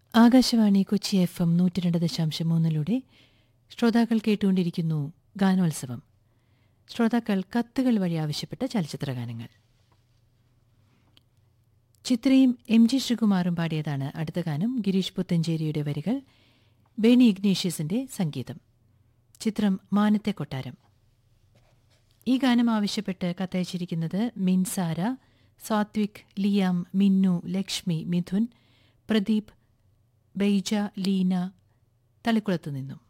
Akashvani Kochi F M നൂറ്റി രണ്ട് ദശാംശം മൂന്നിലൂടെ ശ്രോതാക്കൾ കേട്ടുകൊണ്ടിരിക്കുന്നു ഗാനോത്സവം ശ്രോതാക്കൾ കത്തുകൾ വഴി ആവശ്യപ്പെട്ട ചലച്ചിത്ര ഗാനങ്ങൾ ചിത്രയും എം ജി ശ്രീകുമാറും പാടിയതാണ് അടുത്ത ഗാനം ഗിരീഷ് പുത്തഞ്ചേരിയുടെ വരികൾ ബേണി ഇഗ്നേഷ്യസിന്റെ സംഗീതം ചിത്രം മാനത്തെ കൊട്ടാരം ഈ ഗാനം ആവശ്യപ്പെട്ട് കത്തയച്ചിരിക്കുന്നത് മിൻസാര സാത്വിക് ലിയാം മിന്നു ലക്ഷ്മി മിഥുൻ പ്രദീപ് ബെയ്ജ ലീന തളിക്കുളത്തു നിന്നും